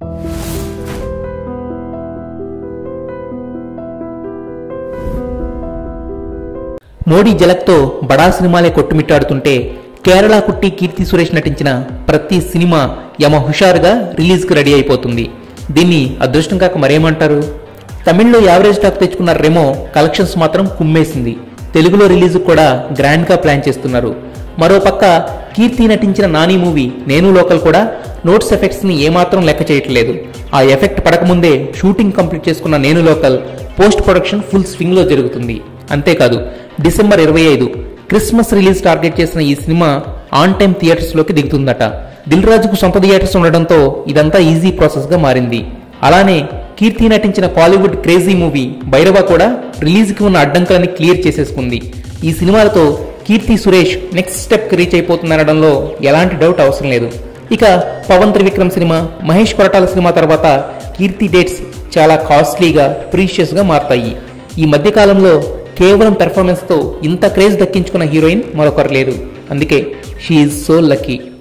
మోడీ జలక్తో బడా సినిమాలే కొట్టుమిట్టాడుతుంటే కేరళ కుట్టి కీర్తి సురేష్ నటించిన ప్రతి సినిమా యమ హుషారుగా రిలీజ్కి రెడీ అయిపోతుంది దీన్ని అదృష్టం కాక మరేమంటారు తమిళ్లో యావరేజ్ టాక్ తెచ్చుకున్న రెమో కలెక్షన్స్ మాత్రం కుమ్మేసింది తెలుగులో రిలీజ్ కూడా గ్రాండ్గా ప్లాన్ చేస్తున్నారు మరోపక్క కీర్తి నటించిన నాని మూవీ నేను లోకల్ కూడా నోట్స్ ఎఫెక్ట్స్ని ఏమాత్రం లెక్క చేయట్లేదు ఆ ఎఫెక్ట్ పడకముందే షూటింగ్ కంప్లీట్ చేసుకున్న Nenu Local post production full స్వింగ్లో జరుగుతుంది అంతేకాదు డిసెంబర్ ఇరవై ఐదు క్రిస్మస్ రిలీజ్ టార్గెట్ చేసిన ఈ సినిమా ఆన్ టైమ్ థియేటర్స్ లోకి దిగుతుందట దిల్ రాజుకు సొంత థియేటర్స్ ఉండడంతో ఇదంతా ఈజీ ప్రాసెస్ గా మారింది అలానే కీర్తి నటించిన కాలీవుడ్ క్రేజీ మూవీ భైరవ కూడా రిలీజ్ కి ఉన్న అడ్డంకులని క్లియర్ చేసేసుకుంది ఈ సినిమాలతో కీర్తి సురేష్ నెక్స్ట్ స్టెప్ కి రీచ్ అయిపోతుందనడంలో ఎలాంటి డౌట్ అవసరం లేదు ఇక పవన్ త్రివిక్రమ్ సినిమా మహేష్ కొరటాల సినిమా తర్వాత కీర్తి డేట్స్ చాలా కాస్ట్లీగా ప్రీషియస్ గా మారతాయి ఈ మధ్య కాలంలో కేవలం పెర్ఫార్మెన్స్ తో ఇంత క్రేజ్ దక్కించుకున్న హీరోయిన్ మరొకరు లేదు అందుకే షీఈ్ సో లక్కీ